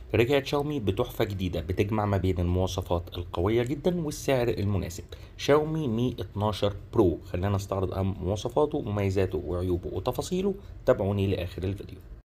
رجعت شاومي بتحفة جديدة بتجمع ما بين المواصفات القوية جدا والسعر المناسب شاومي مي 12 برو خلينا نستعرض أهم مواصفاته ومميزاته وعيوبه وتفاصيله تابعوني لآخر الفيديو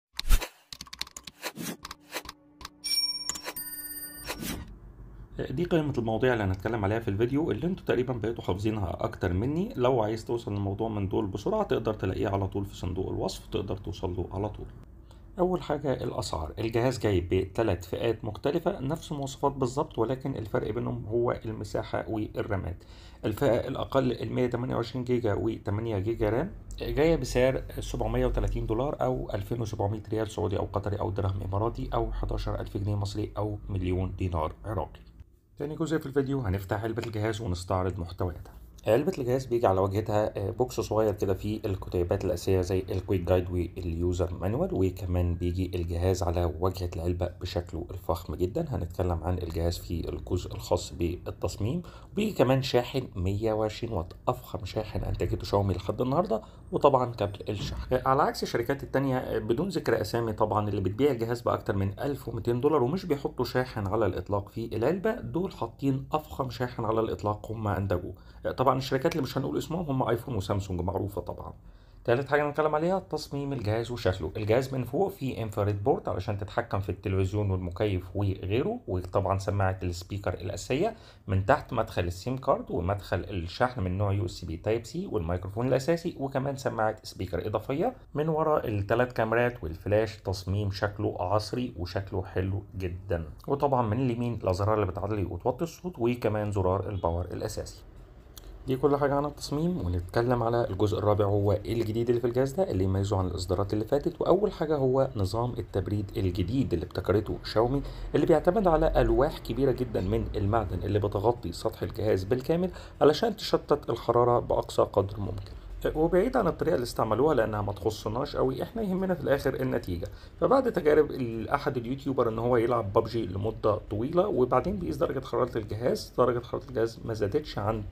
دي قائمة المواضيع اللي هنتكلم عليها في الفيديو اللي انتوا تقريبا بقيتوا حافظينها اكتر مني لو عايز توصل للموضوع من دول بسرعة تقدر تلاقيه على طول في صندوق الوصف تقدر توصل له على طول أول حاجة الأسعار الجهاز جاي بثلاث فئات مختلفة نفس المواصفات بالظبط ولكن الفرق بينهم هو المساحة والرامات الفئة الأقل ال 128 جيجا و 8 جيجا رام جاية بسعر 730 دولار أو 2700 ريال سعودي أو قطري أو درهم إماراتي أو 11000 جنيه مصري أو مليون دينار عراقي تاني جزء في الفيديو هنفتح علبة الجهاز ونستعرض محتوياتها علبة الجهاز بيجي على واجهتها بوكس صغير كده فيه الكتيبات الأساسية زي الكويك جايد واليوزر مانوال وكمان بيجي الجهاز على واجهة العلبة بشكله الفخم جدا هنتكلم عن الجهاز في الجزء الخاص بالتصميم وبيجي كمان شاحن 120 واط أفخم شاحن أنتجته شاومي لحد النهاردة وطبعا كابل الشحن على عكس الشركات التانية بدون ذكر أسامي طبعا اللي بتبيع الجهاز بأكتر من 1200 دولار ومش بيحطوا شاحن على الإطلاق في العلبة دول حاطين أفخم شاحن على الإطلاق هم أنتجوه طبعا الشركات اللي مش هنقول اسمهم هم ايفون وسامسونج معروفه طبعا تالت حاجه نتكلم عليها تصميم الجهاز وشكله الجهاز من فوق فيه انفراريد بورد علشان تتحكم في التلفزيون والمكيف وغيره وطبعا سماعه السبيكر الاساسيه من تحت مدخل السيم كارد ومدخل الشحن من نوع يو اس بي تايب سي والميكروفون الاساسي وكمان سماعه سبيكر اضافيه من وراء الثلاث كاميرات والفلاش تصميم شكله عصري وشكله حلو جدا وطبعا من اليمين الازرار اللي بتعلي وتوطي الصوت وكمان زرار الباور الاساسي دي كل حاجة عن التصميم ونتكلم على الجزء الرابع هو ايه الجديد اللي في الجهاز ده اللي يميزه عن الاصدارات اللي فاتت واول حاجة هو نظام التبريد الجديد اللي ابتكرته شاومي اللي بيعتمد على الواح كبيرة جدا من المعدن اللي بتغطي سطح الجهاز بالكامل علشان تشتت الحرارة باقصى قدر ممكن وبعيد عن الطريقه اللي استعملوها لانها ما تخصناش قوي احنا يهمنا في الاخر النتيجه فبعد تجارب احد اليوتيوبر ان هو يلعب ببجي لمده طويله وبعدين بيقيس درجه حراره الجهاز درجه حراره الجهاز ما زادتش عن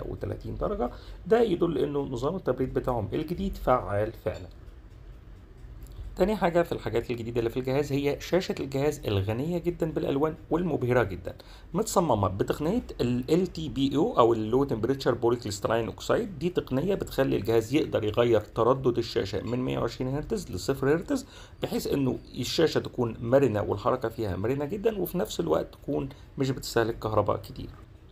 33 درجه ده يدل انه نظام التبريد بتاعهم الجديد فعال فعلا تاني حاجة في الحاجات الجديدة اللي في الجهاز هي شاشة الجهاز الغنية جدا بالألوان والمبهرة جدا متصممة بتقنية ال LTPO أو اللو تمبريتشر بوليكليستراين أوكسايد دي تقنية بتخلي الجهاز يقدر يغير تردد الشاشة من 120 هرتز ل 0 هرتز بحيث إنه الشاشة تكون مرنة والحركة فيها مرنة جدا وفي نفس الوقت تكون مش بتستهلك كهرباء كتير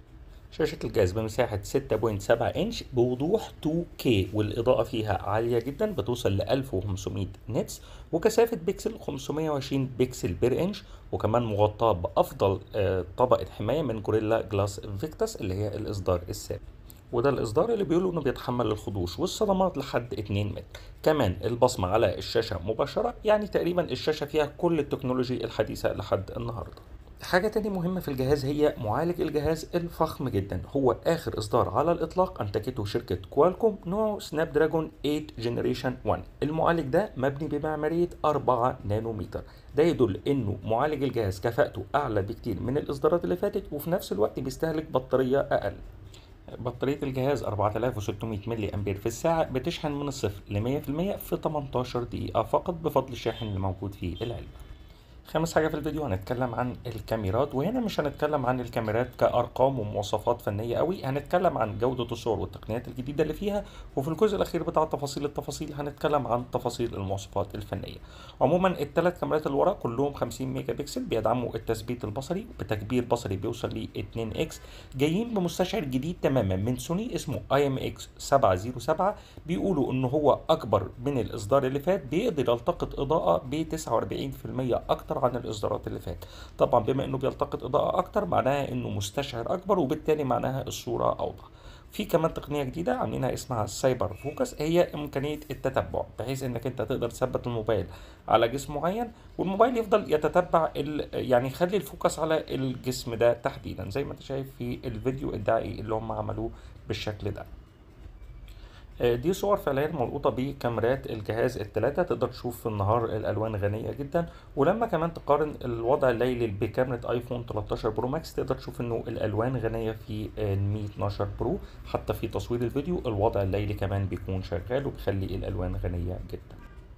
شاشة الجهاز بمساحة 6.7 انش بوضوح 2K والإضاءة فيها عالية جدا بتوصل ل 1500 نتس وكثافة بيكسل 520 بيكسل بير انش وكمان مغطاة بأفضل طبقة حماية من جوريلا جلاس فيكتاس اللي هي الإصدار السابق وده الإصدار اللي بيقولوا إنه بيتحمل الخدوش والصدمات لحد 2 متر كمان البصمة على الشاشة مباشرة يعني تقريبا الشاشة فيها كل التكنولوجي الحديثة لحد النهارده حاجة تاني مهمة في الجهاز هي معالج الجهاز الفخم جدا هو آخر إصدار على الإطلاق أنتجته شركة كوالكوم نوعه سناب دراجون 8 جنريشن 1 المعالج ده مبني بمعمارية 4 نانومتر ده يدل إنه معالج الجهاز كفاءته أعلى بكتير من الإصدارات اللي فاتت وفي نفس الوقت بيستهلك بطارية أقل بطارية الجهاز 4600 ملي أمبير في الساعة بتشحن من الصفر ل 100% في 18 دقيقة فقط بفضل الشاحن اللي موجود في العلبة خامس حاجة في الفيديو هنتكلم عن الكاميرات وهنا مش هنتكلم عن الكاميرات كأرقام ومواصفات فنية قوي هنتكلم عن جودة الصور والتقنيات الجديدة اللي فيها وفي الجزء الأخير بتاع تفاصيل التفاصيل هنتكلم عن تفاصيل المواصفات الفنية عموما الثلاث كاميرات اللي ورا كلهم 50 ميجا بكسل بيدعموا التثبيت البصري بتكبير بصري بيوصل ل 2 اكس جايين بمستشعر جديد تماما من سوني اسمه اي ام اكس 707 بيقولوا ان هو اكبر من الاصدار اللي فات بيقدر يلتقط اضاءة ب 49% اكتر عن الاصدارات اللي فاتت طبعا بما انه بيلتقط اضاءه اكتر معناها انه مستشعر اكبر وبالتالي معناها الصوره اوضح في كمان تقنيه جديده عاملينها اسمها سايبر فوكس هي امكانيه التتبع بحيث انك انت تقدر تثبت الموبايل على جسم معين والموبايل يفضل يتتبع يعني يخلي الفوكس على الجسم ده تحديدا زي ما انت شايف في الفيديو الدعائي اللي هم عملوه بالشكل ده دي صور فعليا ملقوطة بكاميرات الجهاز التلاتة تقدر تشوف في النهار الألوان غنية جدا ولما كمان تقارن الوضع الليلي بكاميرا ايفون 13 برو ماكس تقدر تشوف انه الألوان غنية في المي 12 برو حتى في تصوير الفيديو الوضع الليلي كمان بيكون شغال وبيخلي الألوان غنية جدا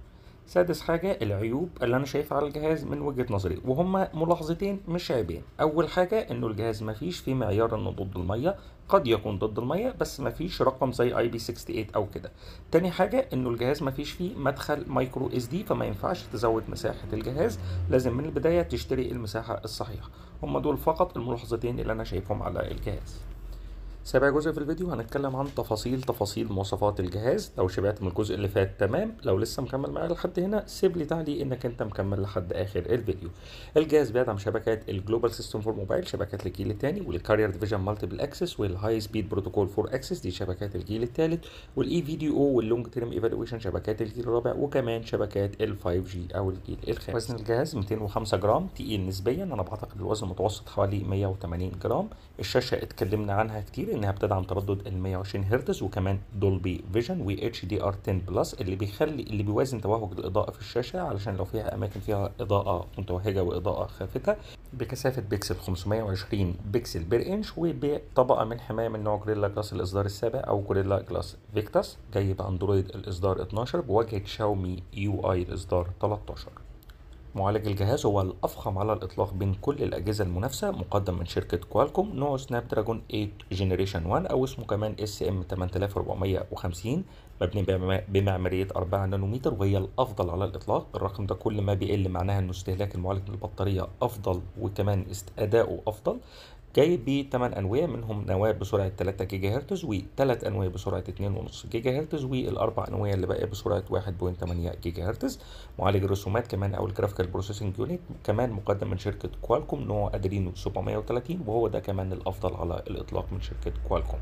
سادس حاجة العيوب اللي أنا شايفها على الجهاز من وجهة نظري وهما ملاحظتين مش عيبين أول حاجة إنه الجهاز مفيش فيه معيار إنه ضد المية قد يكون ضد المية بس مفيش رقم زي اي بي 68 أو كده تاني حاجة إنه الجهاز مفيش فيه مدخل مايكرو اس دي فما ينفعش تزود مساحة الجهاز لازم من البداية تشتري المساحة الصحيحة هما دول فقط الملاحظتين اللي أنا شايفهم على الجهاز سابع جزء في الفيديو هنتكلم عن تفاصيل تفاصيل مواصفات الجهاز لو شبعت من الجزء اللي فات تمام لو لسه مكمل معايا لحد هنا سيب لي تعليق انك انت مكمل لحد اخر الفيديو الجهاز بيدعم شبكات الجلوبال سيستم فور موبايل شبكات الجيل الثاني والكارير ديفيجن مالتيبل اكسس والهاي سبيد بروتوكول فور اكسس دي شبكات الجيل الثالث والاي في دي او واللونج تيرم ايفالويشن شبكات الجيل الرابع وكمان شبكات ال 5 جي او الجيل الخامس وزن الجهاز 205 جرام تقيل نسبيا انا بعتقد الوزن المتوسط حوالي 180 جرام الشاشه اتكلمنا عنها كتير انها بتدعم تردد ال 120 هرتز وكمان دولبي فيجن و اتش دي ار 10 بلس اللي بيخلي اللي بيوازن توهج الاضاءه في الشاشه علشان لو فيها اماكن فيها اضاءه متوهجه واضاءه خافته بكثافه بيكسل 520 بكسل بير انش وبطبقه من حمايه من نوع جوريلا جلاس الاصدار السابع او جوريلا جلاس فيكتاس جاي باندرويد الاصدار 12 بواجهه شاومي يو اي الاصدار 13 معالج الجهاز هو الأفخم على الإطلاق بين كل الأجهزة المنافسة مقدم من شركة كوالكوم نوع سناب دراجون 8 جينيريشن 1 أو اسمه كمان اس ام 8450 مبني بمعمارية 4 نانومتر وهي الأفضل على الإطلاق الرقم ده كل ما بيقل معناها إنه استهلاك المعالج من البطارية أفضل وكمان أداؤه أفضل جاي ب 8 انويه منهم نواه بسرعه 3 جيجا هرتز وثلاث انويه بسرعه 2.5 جيجا هرتز والاربع انويه اللي باقيه بسرعه 1.8 جيجا هرتز معالج الرسومات كمان او الجرافيكال بروسيسنج يونت كمان مقدم من شركه كوالكوم نوع ادرينو 730 وهو ده كمان الافضل على الاطلاق من شركه كوالكوم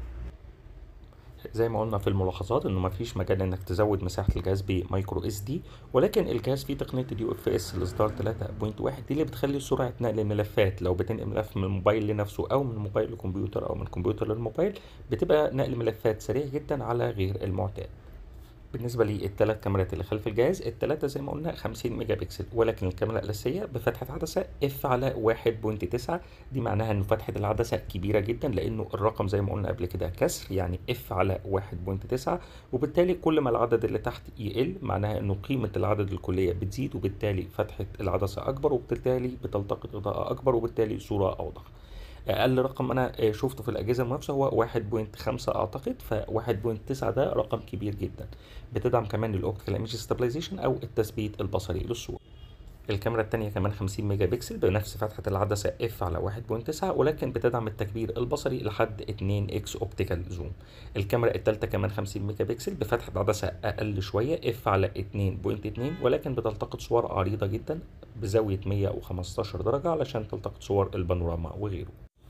زي ما قلنا في الملاحظات انه مفيش مجال انك تزود مساحه الجهاز بمايكرو اس دي ولكن الجهاز فيه تقنيه اليو اف اس الاصدار 3.1 دي اللي بتخلي سرعه نقل الملفات لو بتنقل ملف من الموبايل لنفسه او من موبايل لكمبيوتر او من كمبيوتر للموبايل بتبقى نقل ملفات سريع جدا على غير المعتاد بالنسبة للثلاث كاميرات اللي خلف الجهاز الثلاثة زي ما قلنا 50 ميجا بكسل ولكن الكاميرا الأساسية بفتحة عدسة اف على 1.9 دي معناها إنه فتحة العدسة كبيرة جدا لأنه الرقم زي ما قلنا قبل كده كسر يعني اف على 1.9 وبالتالي كل ما العدد اللي تحت يقل معناها إنه قيمة العدد الكلية بتزيد وبالتالي فتحة العدسة أكبر وبالتالي بتلتقط إضاءة أكبر وبالتالي صورة أوضح اقل رقم انا شفته في الاجهزه المنافسه هو 1.5 اعتقد ف 1.9 ده رقم كبير جدا بتدعم كمان الاوبتيكال ايمج ستابلايزيشن او التثبيت البصري للصوره الكاميرا التانية كمان 50 ميجا بكسل بنفس فتحة العدسة اف على 1.9 ولكن بتدعم التكبير البصري لحد 2 اكس اوبتيكال زوم الكاميرا التالتة كمان 50 ميجا بكسل بفتحة عدسة اقل شوية اف على 2.2 ولكن بتلتقط صور عريضة جدا بزاوية 115 درجة علشان تلتقط صور البانوراما وغيره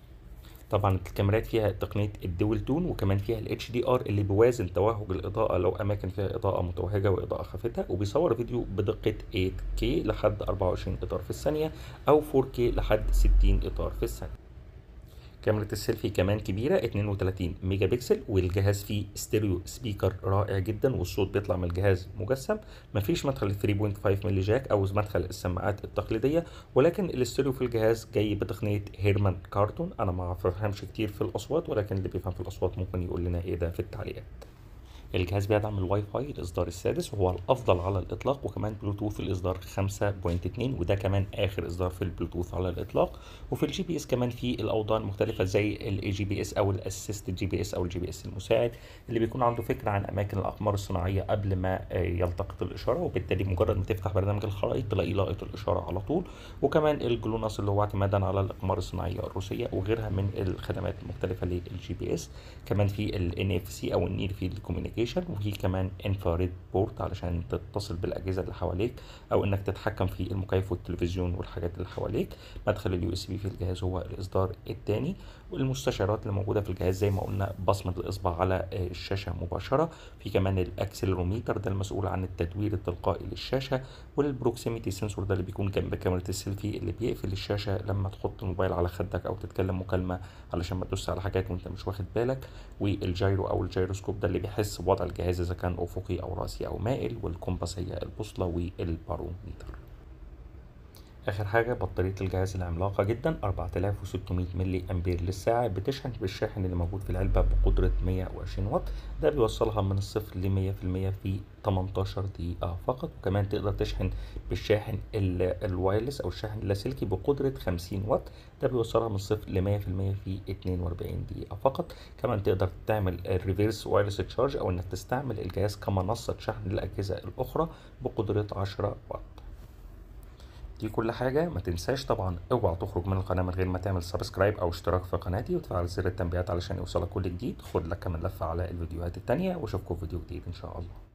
طبعا الكاميرات فيها تقنيه الدول تون وكمان فيها الاتش دي ار اللي بيوازن توهج الاضاءه لو اماكن فيها اضاءه متوهجه واضاءه خافته وبيصور فيديو بدقه 8K لحد 24 اطار في الثانيه او 4K لحد 60 اطار في الثانيه كاميرا السيلفي كمان كبيرة 32 ميجا بكسل والجهاز فيه ستيريو سبيكر رائع جدا والصوت بيطلع من الجهاز مجسم مفيش مدخل 3.5 ملي جاك او مدخل السماعات التقليدية ولكن الاستيريو في الجهاز جاي بتقنية هيرمان كارتون انا ما بفهمش كتير في الاصوات ولكن اللي بيفهم في الاصوات ممكن يقول لنا ايه ده في التعليقات الجهاز بيدعم الواي فاي الاصدار السادس وهو الافضل على الاطلاق وكمان بلوتوث الاصدار 5.2 وده كمان اخر اصدار في البلوتوث على الاطلاق وفي الجي بي اس كمان في الاوضاع المختلفه زي الاي جي بي اس او الاسيست جي بي اس او الجي بي اس المساعد اللي بيكون عنده فكره عن اماكن الاقمار الصناعيه قبل ما يلتقط الاشاره وبالتالي مجرد ما تفتح برنامج الخرائط تلاقي لاقط الاشاره على طول وكمان الجلوناس اللي هو اعتمادا على الاقمار الصناعيه الروسيه وغيرها من الخدمات المختلفه للجي بي اس كمان في الان اف سي او النير فيلد كوميونيكيشن وفي كمان انفراريد بورت علشان تتصل بالاجهزه اللي حواليك او انك تتحكم في المكيف والتلفزيون والحاجات اللي حواليك مدخل اليو اس بي في الجهاز هو الاصدار الثاني والمستشعرات اللي موجوده في الجهاز زي ما قلنا بصمه الاصبع على الشاشه مباشره في كمان الاكسلروميتر ده المسؤول عن التدوير التلقائي للشاشه والبروكسيميتي سنسور ده اللي بيكون جنب كاميرا السيلفي اللي بيقفل الشاشه لما تحط الموبايل على خدك او تتكلم مكالمه علشان ما تدوس على حاجات وانت مش واخد بالك والجايرو او الجيروسكوب ده اللي بيحس بوضع الجهاز اذا كان افقي او راسي او مائل والكومباس هي البوصله والباروميتر اخر حاجه بطاريه الجهاز العملاقه جدا 4600 ملي امبير للساعه بتشحن بالشاحن اللي موجود في العلبه بقدره 120 واط ده بيوصلها من الصفر ل 100% في 18 دقيقه فقط وكمان تقدر تشحن بالشاحن ال- الوايرلس او الشاحن اللاسلكي بقدره 50 واط ده بيوصلها من الصفر ل 100% في 42 دقيقه فقط كمان تقدر تعمل الريفيرس وايرلس تشارج او انك تستعمل الجهاز كمنصه شحن للاجهزه الاخرى بقدره 10 واط دي كل حاجة ما تنساش طبعا اوعى تخرج من القناة من غير ما تعمل سبسكرايب او اشتراك في قناتي وتفعل زر التنبيهات علشان يوصلك كل جديد خد لك كمان لفة على الفيديوهات التانية واشوفكم في فيديو جديد ان شاء الله